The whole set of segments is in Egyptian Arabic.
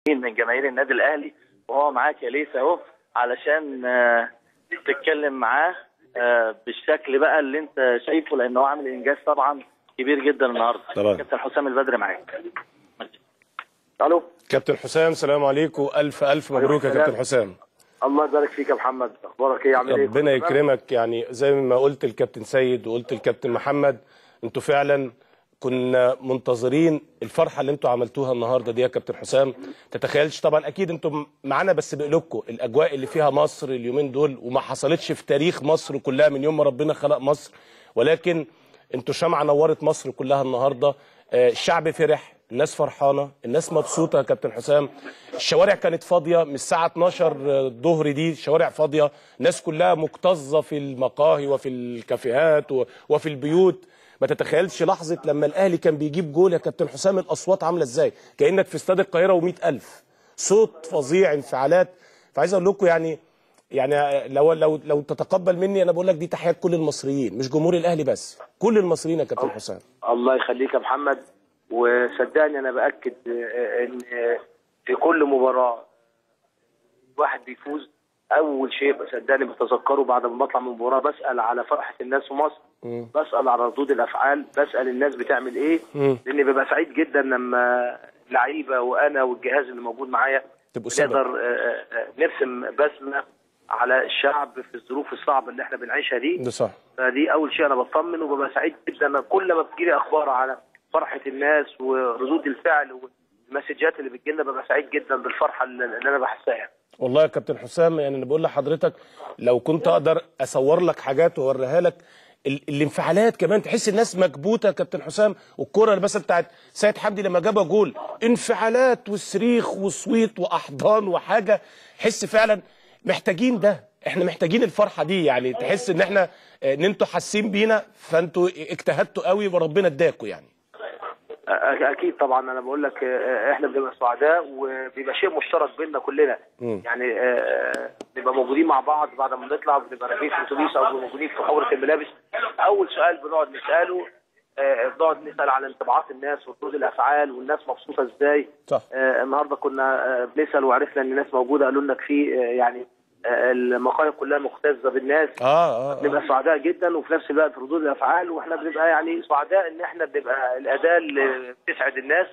من جماهير النادي الاهلي وهو معاك يا ليس اهو علشان آه، تتكلم معاه آه، بالشكل بقى اللي انت شايفه لان هو عامل انجاز طبعا كبير جدا النهارده طبعا. كابتن حسام البدري معاك الو كابتن حسام سلام عليكم الف الف مبروك يا السلام. كابتن حسام الله يبارك فيك يا محمد اخبارك ايه عامل ايه ربنا يكرمك يعني زي ما قلت الكابتن سيد وقلت الكابتن محمد انتوا فعلا كنا منتظرين الفرحه اللي انتوا عملتوها النهارده دي يا كابتن حسام تتخيلش طبعا اكيد انتوا معانا بس بقلوبكم الاجواء اللي فيها مصر اليومين دول وما حصلتش في تاريخ مصر كلها من يوم ما ربنا خلق مصر ولكن انتوا شمعة نورت مصر كلها النهارده آه، الشعب فرح الناس فرحانه الناس مبسوطه يا كابتن حسام الشوارع كانت فاضيه من الساعه 12 الظهر دي شوارع فاضيه الناس كلها مكتظه في المقاهي وفي الكافيهات و- وفي البيوت ما تتخيلش لحظه لما الاهلي كان بيجيب جول يا كابتن حسام الاصوات عامله ازاي كانك في استاد القاهره و ألف صوت فظيع انفعالات فعايز اقول لكم يعني يعني لو لو لو تتقبل مني انا بقول لك دي تحيه كل المصريين مش جمهور الاهلي بس كل المصريين يا كابتن حسام الله يخليك يا محمد وصدقني انا باكد آه، ان آه، في كل مباراه واحد بيفوز اول شيء صدقني بتذكره بعد ما بطلع من المباراه بسال على فرحه الناس في مصر بسال على ردود الافعال بسال الناس بتعمل ايه مم. لاني ببقى سعيد جدا لما لعيبه وانا والجهاز اللي موجود معايا تبقوا سبب نقدر آه، آه، آه، نرسم بسمه على الشعب في الظروف الصعبه اللي احنا بنعيشها دي ده صح فدي اول شيء انا بطمن وببقى سعيد جدا أنا كل ما بتجيلي اخبار على فرحه الناس وردود الفعل والمسجات اللي بتجيلنا ببقى سعيد جدا بالفرحه اللي اللي انا بحسها والله يا كابتن حسام يعني انا بقول لحضرتك لو كنت اقدر اصور لك حاجات واوريها لك ال- الانفعالات كمان تحس الناس مكبوته يا كابتن حسام والكره اللي بس بتاعت سيد حمدي لما جابها جول انفعالات وصريخ وصويت واحضان وحاجه حس فعلا محتاجين ده احنا محتاجين الفرحه دي يعني تحس ان احنا ان انتوا حاسين بينا فانتوا اجتهدتوا قوي وربنا اداكوا يعني أ- اكيد طبعا انا بقول لك آه، احنا بنبقى سعداء وبيبقى شيء مشترك بيننا كلنا مم. يعني آه، بنبقى موجودين مع بعض بعد ما نطلع بنبقى راكبين في الاتوبيس او موجودين في حوره الملابس اول سؤال بنقعد نساله آه، بنقعد نسال عن انطباعات الناس وردود الافعال والناس مبسوطه ازاي صح آه، النهارده كنا آه، بنسال وعرفنا ان الناس موجوده قالوا لنا في آه، يعني آه، المقاهي كلها مكتظه بالناس اه اه, آه. بنبقى سعداء جدا وفي نفس الوقت ردود الافعال واحنا بنبقى يعني سعداء ان احنا بنبقى الاداه اللي بتسعد الناس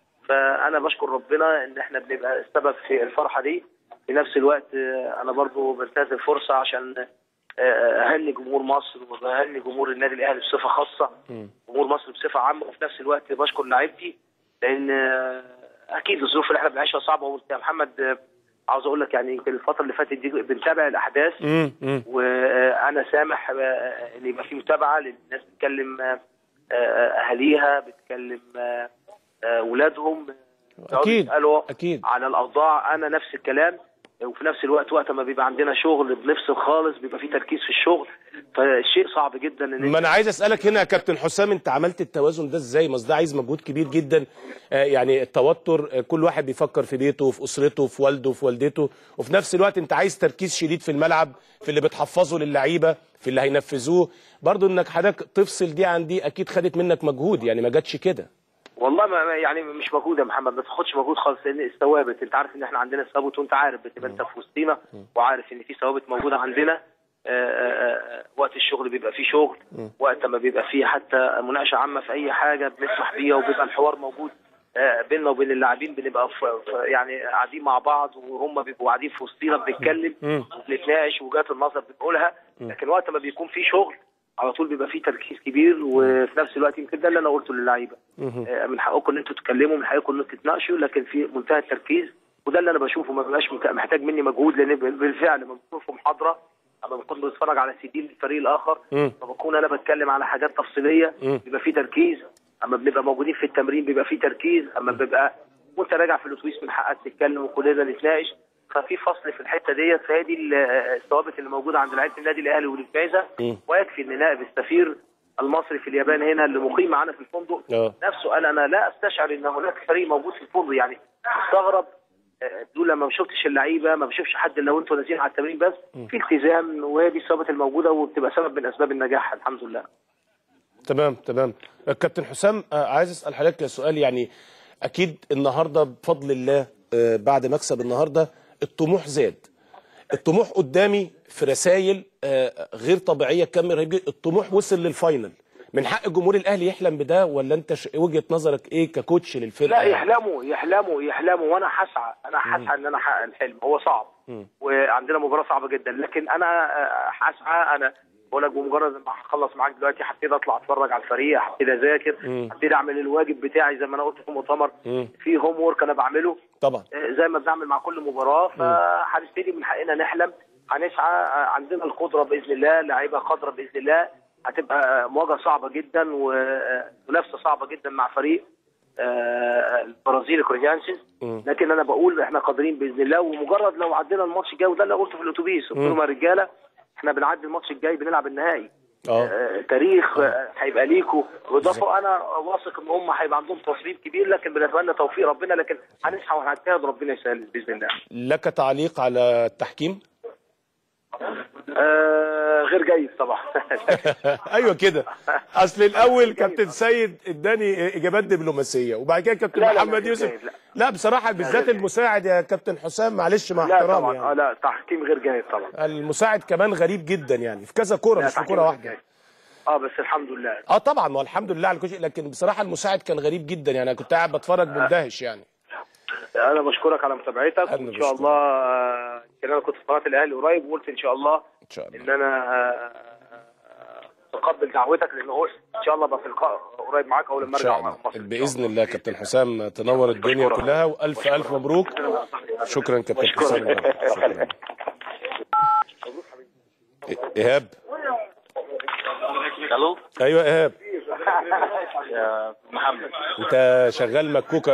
فانا بشكر ربنا ان احنا بنبقى السبب في الفرحه دي في نفس الوقت آه، انا برضو بنتهز الفرصه عشان آه، اهني جمهور مصر وبهني جمهور النادي الاهلي بصفه خاصه جمهور مصر بصفه عامه وفي نفس الوقت بشكر لاعيبتي لان آه، اكيد الظروف اللي احنا بنعيشها صعبه وانت يا محمد آه، عاوز اقول لك يعني يمكن الفتره اللي فاتت دي بنتابع الاحداث مم، مم. وانا سامح آه، ان يبقى في متابعه للناس بتكلم آه، آه، اهاليها بتكلم آه، آه، ولادهم أكيد، يسالوا أكيد. على الاوضاع انا نفس الكلام وفي نفس الوقت وقت ما بيبقى عندنا شغل بنفصل خالص بيبقى في تركيز في الشغل فالشيء صعب جدا ان ما انا عايز اسالك هنا يا كابتن حسام انت عملت التوازن ده ازاي ما أصل ده عايز مجهود كبير جدا آه، يعني التوتر آه، كل واحد بيفكر في بيته في اسرته في والده في والدته وفي نفس الوقت انت عايز تركيز شديد في الملعب في اللي بتحفظه للعيبه في اللي هينفذوه برضو انك حضرتك تفصل دي عن دي اكيد خدت منك مجهود يعني ما جاتش كده والله ما ما- يعني مش مجهود يا محمد ما تاخدش مجهود خالص لان الثوابت انت عارف ان احنا عندنا ثوابت وانت عارف بتبقى انت في وسطينا وعارف ان في ثوابت موجوده عندنا آه، آه، آه، وقت الشغل بيبقى فيه شغل وقت ما بيبقى فيه حتى مناقشه عامه في اي حاجه بنسمح بيها وبيبقى الحوار موجود آه، بيننا وبين اللاعبين بنبقى في في- يعني قاعدين مع بعض وهم بيبقوا قاعدين في وسطينا بنتكلم وبنتناقش وجهات النظر بنقولها لكن وقت ما بيكون في شغل على طول بيبقى فيه تركيز كبير وفي نفس الوقت يمكن ده اللي انا قلته للعيبه آه، من حقكم ان انتوا تتكلموا من حقكم ان انتوا تتناقشوا لكن في منتهى التركيز وده اللي انا بشوفه ما بيبقاش مك- محتاج مني مجهود لان بالفعل لما بكون في محاضره اما بكون بتفرج على سي دي للفريق الاخر مم. فبكون انا بتكلم على حاجات تفصيليه مم. بيبقى في تركيز اما بنبقى موجودين في التمرين بيبقى في تركيز اما بيبقى وانت راجع في الاتوبيس من حقك تتكلم وكلنا نتناقش ففي فصل في الحته ديت فهي دي ال- الثوابت اللي موجوده عند لعيبه النادي الاهلي والجائزه مم. ويكفي ان نائب السفير المصري في اليابان هنا اللي مقيم معانا في الفندق اه نفسه قال انا لا استشعر ان هناك فريق موجود في الفندق يعني استغرب آه، دول لما ما شفتش اللعيبه ما بشوفش حد لو انتوا نازلين على التمرين بس في التزام وهي دي الثوابت الموجوده وبتبقى سبب من اسباب النجاح الحمد لله تمام تمام كابتن حسام آه، عايز اسال حضرتك سؤال يعني اكيد النهارده بفضل الله آه، بعد مكسب النهارده الطموح زاد الطموح قدامي في رسائل آه، غير طبيعيه كم رهيب جدا. الطموح وصل للفاينل من حق الجمهور الاهلي يحلم بده ولا انت ش... وجهه نظرك ايه ككوتش للفرقه لا يعني؟ يحلموا يحلموا يحلموا وانا هسعى انا هسعى ان انا احقق الحلم هو صعب وعندنا مباراه صعبه جدا لكن انا آه، هسعى انا بقول لك بمجرد ما هخلص معاك دلوقتي هبتدي اطلع اتفرج على الفريق هبتدي اذاكر هبتدي اعمل الواجب بتاعي زي ما انا قلت في المؤتمر في هوم وورك انا بعمله طبعا آه، زي ما بنعمل مع كل مباراه فهنبتدي من حقنا نحلم هنسعى آه، عندنا القدره باذن الله لعيبه قادره باذن الله هتبقى مواجهه صعبه جدا ومنافسه صعبه جدا مع فريق آه، البرازيل كوريانسيس لكن انا بقول احنا قادرين باذن الله ومجرد لو عدينا الماتش الجاي وده اللي قلته في الاتوبيس قلت لهم يا رجاله احنا بنعدي الماتش الجاي بنلعب النهائي اه آه، تاريخ آه، هيبقى ليكوا واضافه انا واثق ان هم هيبقى عندهم تصويب كبير لكن بنتمنى توفيق ربنا لكن هنسعى وهنجتهد ربنا يسهل باذن الله. لك تعليق على التحكيم آه غير جيد طبعا ايوه كده اصل الاول كابتن سيد اداني اجابات دبلوماسيه وبعد كده كابتن لا، لا، لا، محمد غير يوسف جيد، لا. لا بصراحه بالذات المساعد يا كابتن حسام معلش مع لا احترامي طبعا يعني. آه لا تحكيم غير جيد طبعا المساعد كمان غريب جدا يعني في كذا كوره لا، مش في تحكيم كوره غير واحده جيد. اه بس الحمد لله اه طبعا ما هو الحمد لله على كل شيء لكن بصراحه المساعد كان غريب جدا يعني انا كنت قاعد بتفرج مندهش يعني انا بشكرك على متابعتك أنا وان شاء بشكرك. الله آه، كان انا كنت في قناه الاهلي قريب وقلت ان شاء الله ان شاء الله ان انا آه، تقبل دعوتك لان هو ان شاء الله ابقى في لقاء قريب معاك اول ان لما شاء ارجع الله مصر باذن الله كابتن حسام تنور الدنيا بشكرك. كلها والف الف مبروك شكرا كابتن بشكرك. حسام شكرا ايهاب الو ايوه ايهاب يا محمد انت شغال مكوكه